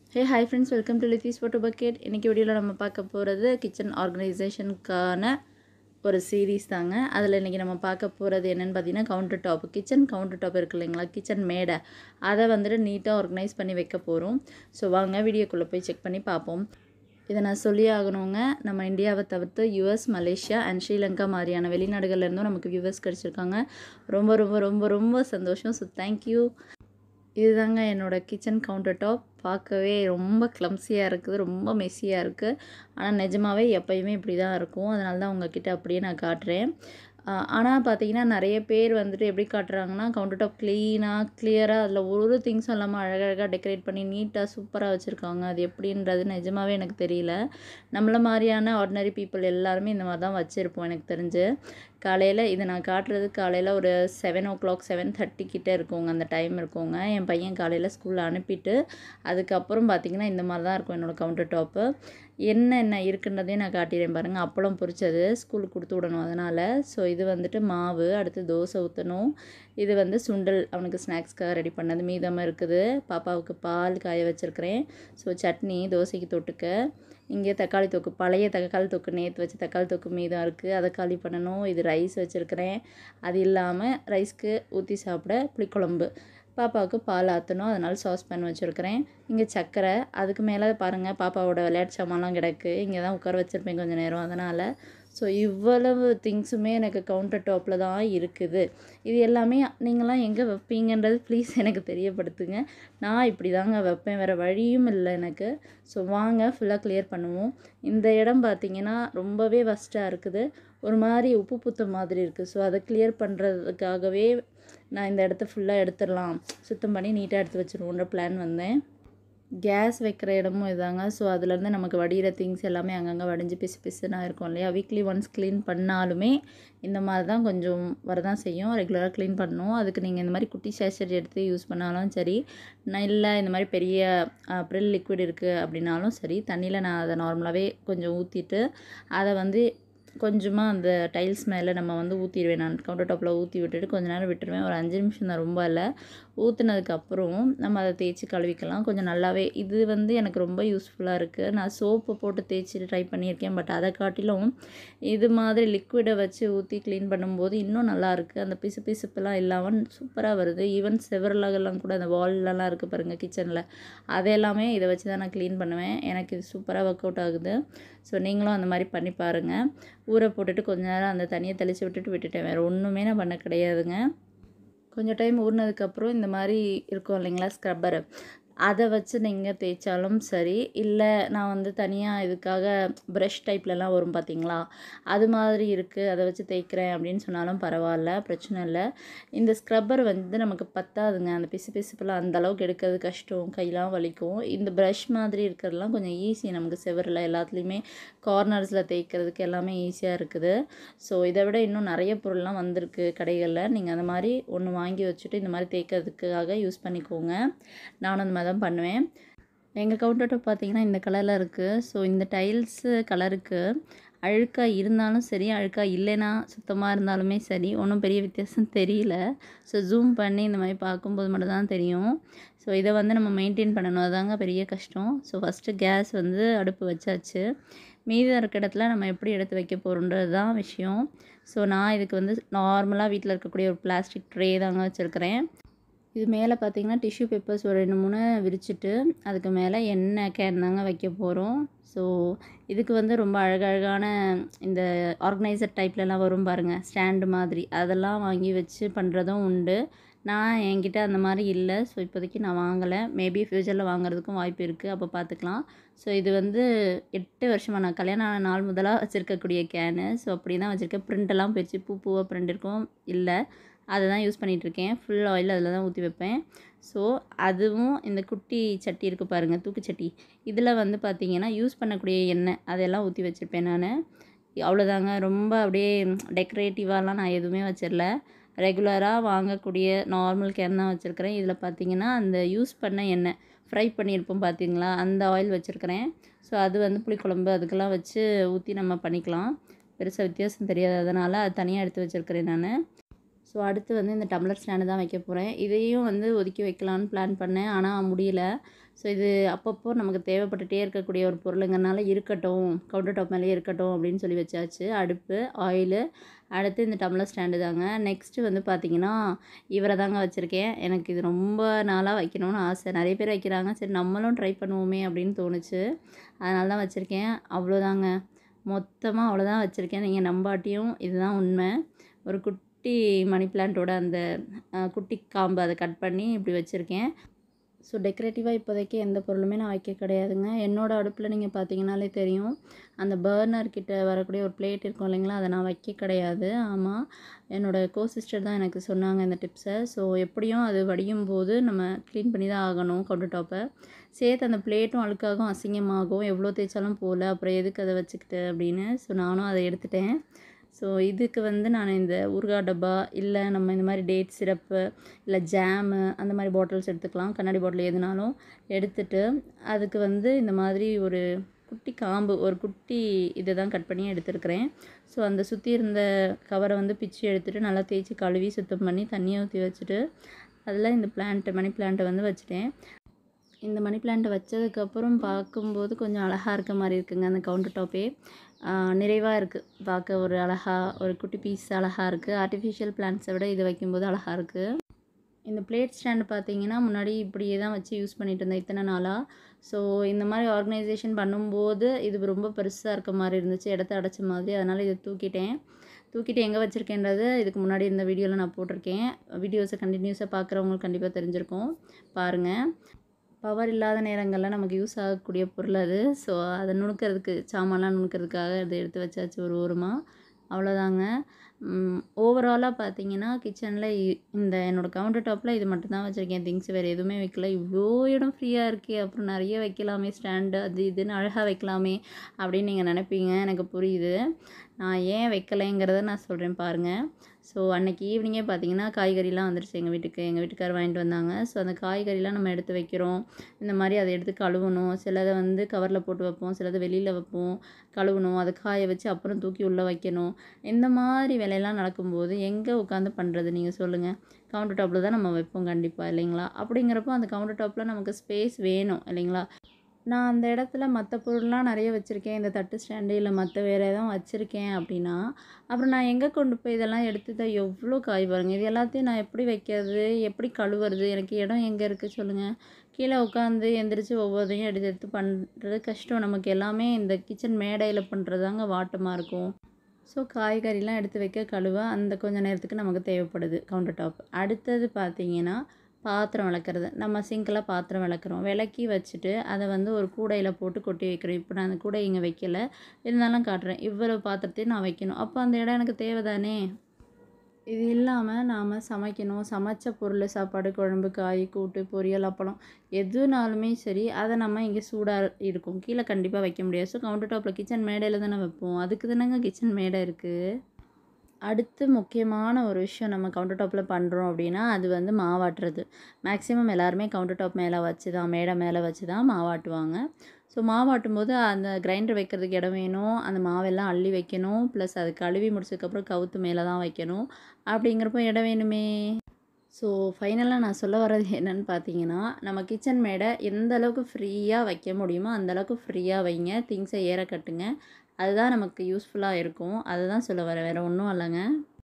hey hi friends welcome to Lithi's photo bucket இன்றைக்கி வீடியோவில் நம்ம பார்க்க போகிறது கிச்சன் ஆர்கனைசேஷனுக்கான ஒரு சீரீஸ் தாங்க அதில் இன்றைக்கி நம்ம பார்க்க போகிறது என்னென்னு பார்த்தீங்கன்னா counter top kitchen counter top இருக்கு இல்லைங்களா கிச்சன் மேடை அதை வந்துட்டு நீட்டாக ஆர்கனைஸ் பண்ணி வைக்க போகிறோம் ஸோ வாங்க வீடியோக்குள்ளே போய் செக் பண்ணி பார்ப்போம் இதை நான் சொல்லி ஆகணுங்க நம்ம இந்தியாவை தவிர்த்து யுஎஸ் மலேசியா அண்ட் ஸ்ரீலங்கா மாதிரியான வெளிநாடுகள்லேருந்தும் நமக்கு வியூவர்ஸ் கிடச்சிருக்காங்க ரொம்ப ரொம்ப ரொம்ப ரொம்ப சந்தோஷம் ஸோ தேங்க்யூ இதுதாங்க என்னோடய கிச்சன் கவுண்டர் டாப் பார்க்கவே ரொம்ப க்ளம்ஸியாக இருக்குது ரொம்ப மெஸ்ஸியாக இருக்குது ஆனால் நிஜமாவே எப்பயுமே இப்படி தான் இருக்கும் அதனால தான் உங்ககிட்ட அப்படியே நான் காட்டுறேன் ஆனால் பார்த்தீங்கன்னா நிறைய பேர் வந்துட்டு எப்படி காட்டுறாங்கன்னா கவுண்டர் டாப் க்ளீனாக கிளியராக அதில் ஒரு திங்ஸும் இல்லாமல் அழகழகாக டெக்கரேட் பண்ணி நீட்டாக சூப்பராக வச்சுருக்காங்க அது எப்படின்றது நிஜமாவே எனக்கு தெரியல நம்மள மாதிரியான ஆர்டினரி பீப்புள் எல்லாருமே இந்த மாதிரி தான் வச்சுருப்போம் எனக்கு தெரிஞ்சு காலையில் இதை நான் காட்டுறது காலையில் ஒரு seven o'clock seven thirty கிட்டே இருக்குங்க அந்த டைம் இருக்குங்க என் பையன் காலையில் ஸ்கூலில் அனுப்பிட்டு அதுக்கப்புறம் பார்த்திங்கன்னா இந்த மாதிரி தான் இருக்கும் என்னோடய கவுண்டர் டாப்பு என்ன என்ன இருக்குன்றதையும் நான் காட்டிடுறேன் பாருங்கள் அப்பளம் பொரிச்சது ஸ்கூலுக்கு கொடுத்து விடணும் அதனால் ஸோ இது வந்துட்டு மாவு அடுத்து தோசை ஊற்றணும் இது வந்து சுண்டல் அவனுக்கு ஸ்நாக்ஸ்க்காக ரெடி பண்ணது மீதமாக இருக்குது பாப்பாவுக்கு பால் காய வச்சுருக்கிறேன் ஸோ சட்னி தோசைக்கு தொட்டுக்க இங்கே தக்காளி தொக்கு பழைய தக்காளி தொக்கு நேற்று வச்ச தக்காளி தொக்கு மீதம் இருக்குது அதை காலி பண்ணணும் இது ரைஸ் வச்சுருக்கிறேன் அது இல்லாமல் ரைஸ்க்கு ஊற்றி சாப்பிட புளிக்குழம்பு பாப்பாவுக்கு பால் ஆற்றணும் அதனால் சாஸ் பேன் வச்சுருக்கிறேன் இங்கே சர்க்கரை அதுக்கு மேலே பாருங்கள் பாப்பாவோட விளையாட்டு சாமான்லாம் கிடக்கு இங்கே தான் உட்கார வச்சுருப்பேன் கொஞ்சம் நேரம் அதனால் ஸோ இவ்வளவு திங்ஸுமே எனக்கு கவுண்டர் டாப்பில் தான் இருக்குது இது எல்லாமே நீங்களாம் எங்கே வைப்பீங்கன்றது ப்ளீஸ் எனக்கு தெரியப்படுத்துங்க நான் இப்படி தாங்க வைப்பேன் வேறு வழியும் இல்லை எனக்கு ஸோ வாங்க ஃபுல்லாக கிளியர் பண்ணுவோம் இந்த இடம் பார்த்திங்கன்னா ரொம்பவே வஸ்ட்டாக இருக்குது ஒரு மாதிரி உப்பு புத்த மாதிரி இருக்குது ஸோ அதை கிளியர் பண்ணுறதுக்காகவே நான் இந்த இடத்த ஃபுல்லாக எடுத்துடலாம் சுத்தம் பண்ணி நீட்டாக எடுத்து வச்சுருவோன்ற பிளான் வந்தேன் கேஸ் வைக்கிற இடமும் இதாங்க ஸோ அதுலேருந்து நமக்கு வடிகிற திங்ஸ் எல்லாமே அங்கங்கே வடிஞ்சு பிசு பிசுனா இருக்கும் இல்லையா வீக்லி ஒன்ஸ் க்ளீன் பண்ணாலுமே இந்த மாதிரி தான் கொஞ்சம் வரதான் செய்யும் ரெகுலராக க்ளீன் பண்ணணும் அதுக்கு நீங்கள் இந்த மாதிரி குட்டி சேஷரி எடுத்து யூஸ் பண்ணாலும் சரி நான் இல்லை இந்த மாதிரி பெரிய ப்ரில் லிக்விட் இருக்குது அப்படின்னாலும் சரி தண்ணியில் நான் அதை நார்மலாகவே கொஞ்சம் ஊற்றிட்டு அதை வந்து கொஞ்சமாக அந்த டைல்ஸ் மேலே நம்ம வந்து ஊற்றிடுவேன் நான் கவுண்டர் டாப்பில் ஊற்றி விட்டுட்டு கொஞ்ச நேரம் விட்டுருவேன் ஒரு அஞ்சு நிமிஷம் தான் ரொம்ப இல்லை ஊற்றுனதுக்கப்புறம் நம்ம அதை தேய்ச்சி கழுவிக்கலாம் கொஞ்சம் நல்லாவே இது வந்து எனக்கு ரொம்ப யூஸ்ஃபுல்லாக இருக்குது நான் சோப்பு போட்டு தேய்ச்சி ட்ரை பண்ணியிருக்கேன் பட் அதை காட்டிலும் இது மாதிரி லிக்விடை வச்சு ஊற்றி க்ளீன் பண்ணும்போது இன்னும் நல்லா இருக்குது அந்த பிசு பிசுப்பெல்லாம் இல்லாமல் சூப்பராக வருது ஈவன் செவரலகெல்லாம் கூட அந்த வால்லலாம் இருக்குது பாருங்கள் கிச்சனில் அதையெல்லாமே இதை வச்சு தான் நான் க்ளீன் பண்ணுவேன் எனக்கு இது சூப்பராக ஒர்க் அவுட் ஆகுது ஸோ நீங்களும் அந்த மாதிரி பண்ணி பாருங்கள் ஊற போட்டுட்டு கொஞ்ச நேரம் அந்த தண்ணியை தெளித்து விட்டுட்டு விட்டுட்டேன் வேறு ஒன்றுமே நான் பண்ண கிடையாதுங்க கொஞ்சம் டைம் ஊறினதுக்கப்புறம் இந்த மாதிரி இருக்கும் இல்லைங்களா ஸ்க்ரப்பரு அதை வச்சு நீங்கள் தேய்ச்சாலும் சரி இல்லை நான் வந்து தனியாக இதுக்காக ப்ரஷ் டைப்லலாம் வரும் பார்த்தீங்களா அது மாதிரி இருக்குது அதை வச்சு தேய்க்கிறேன் அப்படின்னு சொன்னாலும் பரவாயில்ல பிரச்சனை இல்லை இந்த ஸ்க்ரப்பர் வந்து நமக்கு பத்தாதுங்க அந்த பிசு பிசுப்பெல்லாம் அந்த அளவுக்கு எடுக்கிறது கஷ்டம் கையெல்லாம் வலிக்கும் இந்த ப்ரஷ் மாதிரி இருக்கிறதுலாம் கொஞ்சம் ஈஸி நமக்கு செவரில் எல்லாத்துலேயுமே கார்னர்ஸில் தேய்க்கிறதுக்கு எல்லாமே ஈஸியாக இருக்குது ஸோ இதை விட இன்னும் நிறைய பொருள்லாம் வந்திருக்கு கடைகளில் நீங்கள் அந்த மாதிரி ஒன்று வாங்கி வச்சுட்டு இந்த மாதிரி தேய்க்கிறதுக்காக யூஸ் பண்ணிக்கோங்க நானும் அந்த மாதிரி தான் பண்ணுவேன் எங்கள் கவுண்டர் டாப் பார்த்தீங்கன்னா இந்த கலரில் இருக்குது ஸோ இந்த டைல்ஸு கலருக்கு அழுக்காக இருந்தாலும் சரி அழுக்காக இல்லைன்னா சுத்தமாக இருந்தாலுமே சரி ஒன்றும் பெரிய வித்தியாசம் தெரியல ஸோ ஜூம் பண்ணி இந்த மாதிரி பார்க்கும்போது மட்டும் தான் தெரியும் ஸோ இதை வந்து நம்ம மெயின்டைன் பண்ணணும் அதுதாங்க பெரிய கஷ்டம் ஸோ ஃபஸ்ட்டு கேஸ் வந்து அடுப்பு வச்சாச்சு மீதம் இருக்க இடத்துல நம்ம எப்படி எடுத்து வைக்க போகிறோன்றது தான் விஷயம் ஸோ நான் இதுக்கு வந்து நார்மலாக வீட்டில் இருக்கக்கூடிய ஒரு பிளாஸ்டிக் ட்ரே தாங்க வச்சுருக்கிறேன் இது மேலே பார்த்தீங்கன்னா டிஷ்யூ பேப்பர்ஸ் ஒரு ரெண்டு மூணு விரிச்சிட்டு அதுக்கு மேலே எண்ணெய் கேன் தாங்க வைக்க போகிறோம் ஸோ இதுக்கு வந்து ரொம்ப அழகழகான இந்த ஆர்கனைசர் டைப்லலாம் வரும் பாருங்கள் ஸ்டாண்டு மாதிரி அதெல்லாம் வாங்கி வச்சு பண்ணுறதும் உண்டு நான் என்கிட்ட அந்த மாதிரி இல்லை ஸோ இப்போதைக்கு நான் வாங்கலை மேபி ஃப்யூச்சரில் வாங்குறதுக்கும் வாய்ப்பு இருக்குது அப்போ பார்த்துக்கலாம் ஸோ இது வந்து எட்டு வருஷமாக நான் கல்யாணம் ஆன நாள் முதலாக வச்சுருக்கக்கூடிய கேனு ஸோ அப்படி தான் வச்சுருக்கேன் ப்ரிண்டெல்லாம் போயிடுச்சு பூ பூவாக ப்ரிண்ட் இருக்கும் இல்லை அதை தான் யூஸ் பண்ணிகிட்ருக்கேன் ஃபுல் ஆயில் அதில் தான் ஊற்றி வைப்பேன் ஸோ அதுவும் இந்த குட்டி சட்டி இருக்குது பாருங்கள் தூக்கு சட்டி இதில் வந்து பார்த்திங்கன்னா யூஸ் பண்ணக்கூடிய எண்ணெய் அதெல்லாம் ஊற்றி வச்சுருப்பேன் நான் அவ்வளோதாங்க ரொம்ப அப்படியே டெக்கரேட்டிவாலாம் நான் எதுவுமே வச்சிடல ரெகுலராக வாங்கக்கூடிய நார்மல் கேன் தான் வச்சுருக்கிறேன் இதில் பார்த்திங்கன்னா அந்த யூஸ் பண்ண எண்ணெய் ஃப்ரை பண்ணியிருப்போம் பார்த்தீங்களா அந்த ஆயில் வச்சுருக்கிறேன் ஸோ அது வந்து புளிக்குழம்பு அதுக்கெல்லாம் வச்சு ஊற்றி நம்ம பண்ணிக்கலாம் பெருசாக வித்தியாசம் தெரியாது அதனால் அது தனியாக எடுத்து வச்சுருக்கிறேன் நான் ஸோ அடுத்து வந்து இந்த டம்ளர் ஸ்டாண்டு தான் வைக்க போகிறேன் இதையும் வந்து ஒதுக்கி வைக்கலான்னு பிளான் பண்ணேன் ஆனால் முடியல ஸோ இது அப்பப்போ நமக்கு தேவைப்பட்டுட்டே இருக்கக்கூடிய ஒரு பொருளுங்கிறனால இருக்கட்டும் கவுண்டர் டாப் மேலேயே இருக்கட்டும் அப்படின்னு சொல்லி வச்சாச்சு அடுப்பு ஆயிலு அடுத்து இந்த டம்ளர் ஸ்டாண்டு தாங்க நெக்ஸ்ட்டு வந்து பார்த்திங்கன்னா இவரை தாங்க வச்சுருக்கேன் எனக்கு இது ரொம்ப நாளாக வைக்கணும்னு ஆசை நிறைய பேர் வைக்கிறாங்க சரி நம்மளும் ட்ரை பண்ணுவோமே அப்படின்னு தோணுச்சு அதனால தான் வச்சுருக்கேன் அவ்வளோதாங்க மொத்தமாக அவ்வளோதான் வச்சுருக்கேன் நீங்கள் நம்பாட்டியும் இதுதான் உண்மை ஒரு குட்டி மணி பிளான்ட்டோட அந்த அஹ், குட்டி காம்பு அதை கட் பண்ணி இப்படி வச்சுருக்கேன் ஸோ டெக்கரேட்டிவாக இப்போதைக்கு எந்த பொருளுமே நான் வைக்க கிடையாதுங்க என்னோடய அடுப்பில் நீங்கள் பார்த்தீங்கனாலே தெரியும் அந்த பர்னர் கிட்ட வரக்கூடிய ஒரு பிளேட் இருக்கும் இல்லைங்களா அதை நான் வைக்க கிடையாது ஆமாம் என்னோடய கோ சிஸ்டர் தான் எனக்கு சொன்னாங்க இந்த டிப்ஸை ஸோ எப்படியும் அது வடியும் போது நம்ம க்ளீன் பண்ணி தான் ஆகணும் கவுண்டர் டாப்பை சேர்த்து அந்த பிளேட்டும் அழுக்காகும் அசிங்கமாகும் எவ்வளோ தேய்ச்சாலும் போகல அப்புறம் எதுக்கு அதை வச்சுக்கிட்டு அப்படின்னு ஸோ நானும் அதை எடுத்துட்டேன் ஸோ இதுக்கு வந்து நான் இந்த ஊறுகாய் டப்பா இல்லை நம்ம இந்த மாதிரி டேட் சிரப்பு இல்லை ஜாமு அந்த மாதிரி பாட்டில்ஸ் எடுத்துக்கலாம் கண்ணாடி பாட்டில் எதுனாலும் எடுத்துட்டு அதுக்கு வந்து இந்த மாதிரி ஒரு குட்டி காம்பு ஒரு குட்டி இதை தான் கட் பண்ணி எடுத்துருக்கிறேன் ஸோ அந்த சுற்றி இருந்த கவரை வந்து பிச்சு எடுத்துகிட்டு நல்லா தேய்ச்சி கழுவி சுத்தம் பண்ணி தண்ணியை ஊற்றி வச்சுட்டு அதில் இந்த பிளான்ட்டு மணி பிளான்ட்டை வந்து வச்சுட்டேன் இந்த மணி பிளான்ட்டை வச்சதுக்கப்புறம் பார்க்கும்போது கொஞ்சம் அழகாக இருக்க மாதிரி இருக்குங்க அந்த கவுண்டர் டாப்பே நிறைவாக இருக்குது பார்க்க ஒரு அழகாக ஒரு குட்டி பீஸ் அழகாக இருக்குது ஆர்டிஃபிஷியல் பிளான்ட்ஸை விட இது வைக்கும்போது அழகாக இருக்குது இந்த பிளேட் ஸ்டாண்டு பார்த்தீங்கன்னா முன்னாடி இப்படியே தான் வச்சு யூஸ் பண்ணிட்டு இருந்தேன் இத்தனை நாளாக ஸோ இந்த மாதிரி ஆர்கனைசேஷன் பண்ணும்போது இது ரொம்ப பெருசாக இருக்க மாதிரி இருந்துச்சு இடத்த அடைச்ச மாதிரி அதனால் இதை தூக்கிட்டேன் தூக்கிட்டு எங்கே வச்சுருக்கேன்றது இதுக்கு முன்னாடி இந்த வீடியோவில் நான் போட்டிருக்கேன் வீடியோஸை கண்டினியூஸாக பார்க்குறவங்களுக்கு கண்டிப்பாக தெரிஞ்சிருக்கும் பாருங்கள் பவர் இல்லாத நேரங்களில் நமக்கு யூஸ் ஆகக்கூடிய பொருள் அது ஸோ அதை நுணுக்கிறதுக்கு சாமான்லாம் நுணுக்கிறதுக்காக அதை எடுத்து வச்சாச்சு ஒரு ஓரமாக அவ்வளோதாங்க ஓவராலாக பார்த்தீங்கன்னா கிச்சனில் இந்த என்னோடய கவுண்டர் டாப்பில் இது மட்டும்தான் வச்சுருக்கேன் திங்ஸ் வேறு எதுவுமே வைக்கல இவ்வளோ இடம் ஃப்ரீயாக இருக்கே அப்புறம் நிறைய வைக்கலாமே ஸ்டாண்டு அது இதுன்னு அழகாக வைக்கலாமே அப்படின்னு நீங்கள் நினைப்பீங்க எனக்கு புரியுது நான் ஏன் வைக்கலைங்கிறத நான் சொல்கிறேன் பாருங்கள் ஸோ அன்னைக்கு ஈவினிங்கே பார்த்தீங்கன்னா காய்கறிலாம் வந்துருச்சு எங்கள் வீட்டுக்கு எங்கள் வீட்டுக்கார் வாங்கிட்டு வந்தாங்க ஸோ அந்த காய்கறிலாம் நம்ம எடுத்து வைக்கிறோம் இந்த மாதிரி அதை எடுத்து கழுவணும் சிலதை வந்து கவரில் போட்டு வைப்போம் சிலதை வெளியில் வைப்போம் கழுவணும் அதை காய வச்சு அப்புறம் தூக்கி உள்ளே வைக்கணும் இந்த மாதிரி வேலையெல்லாம் நடக்கும்போது எங்கே உட்காந்து பண்ணுறது நீங்கள் சொல்லுங்கள் கவுண்டர் டாப்பில் தான் நம்ம வைப்போம் கண்டிப்பாக இல்லைங்களா அப்படிங்கிறப்போ அந்த கவுண்டர் டாப்பில் நமக்கு ஸ்பேஸ் வேணும் இல்லைங்களா நான் அந்த இடத்துல மற்ற பொருள்லாம் நிறைய வச்சுருக்கேன் இந்த தட்டு ஸ்டாண்டு இல்லை மற்ற வேறு எதுவும் வச்சுருக்கேன் அப்படின்னா அப்புறம் நான் எங்கே கொண்டு போய் இதெல்லாம் எடுத்து தான் எவ்வளோ காய் பாருங்க இது எல்லாத்தையும் நான் எப்படி வைக்கிறது எப்படி கழுவுறது எனக்கு இடம் எங்கே இருக்குது சொல்லுங்கள் கீழே உட்காந்து எந்திரிச்சு ஒவ்வொருத்தையும் எடுத்து எடுத்து பண்ணுறது கஷ்டம் நமக்கு எல்லாமே இந்த கிச்சன் மேடையில் பண்ணுறதாங்க வாட்டமாக இருக்கும் ஸோ காய்கறிலாம் எடுத்து வைக்க கழுவ அந்த கொஞ்ச நேரத்துக்கு நமக்கு தேவைப்படுது கவுண்டர் டாப் அடுத்தது பார்த்தீங்கன்னா பாத்திரம் விளக்குறது நம்ம சிங்கில் பாத்திரம் விளக்குறோம் விளக்கி வச்சுட்டு அதை வந்து ஒரு கூடையில் போட்டு கொட்டி வைக்கிறோம் இப்போ நான் அந்த கூடை இங்கே வைக்கல இருந்தாலும் காட்டுறேன் இவ்வளோ பாத்திரத்தையும் நான் வைக்கணும் அப்போ அந்த இடம் எனக்கு தேவைதானே இது இல்லாமல் நாம் சமைக்கணும் சமைச்ச பொருள் சாப்பாடு குழம்பு காய் கூட்டு பொரியல் அப்பளம் எதுனாலுமே சரி அதை நம்ம இங்கே சூடாக இருக்கும் கீழே கண்டிப்பாக வைக்க முடியாது ஸோ கவுண்டர் டாப்பில் கிச்சன் மேடையில் தானே வைப்போம் அதுக்கு தானேங்க கிச்சன் மேடை இருக்குது அடுத்து முக்கியமான ஒரு விஷயம் நம்ம கவுண்டர் டாப்பில் பண்ணுறோம் அப்படின்னா அது வந்து மாவாட்டுறது மேக்ஸிமம் எல்லாருமே கவுண்டர் டாப் மேலே வச்சு தான் மேடை மேலே வச்சு தான் மாவாட்டுவாங்க ஸோ மாவாட்டும் போது அந்த கிரைண்டர் வைக்கிறதுக்கு இடம் வேணும் அந்த மாவெல்லாம் அள்ளி வைக்கணும் ப்ளஸ் அது கழுவி முடிச்சதுக்கப்புறம் கவுத்து மேலே தான் வைக்கணும் அப்படிங்கிறப்போ இடம் வேணுமே ஸோ ஃபைனலாக நான் சொல்ல வர்றது என்னன்னு பார்த்தீங்கன்னா நம்ம கிச்சன் மேடை எந்த அளவுக்கு ஃப்ரீயாக வைக்க முடியுமோ அந்த அளவுக்கு ஃப்ரீயாக வைங்க திங்ஸை ஏற கட்டுங்க அதுதான் நமக்கு யூஸ்ஃபுல்லாக இருக்கும் அதுதான் சொல்ல வரேன் வேறு ஒன்றும் இல்லைங்க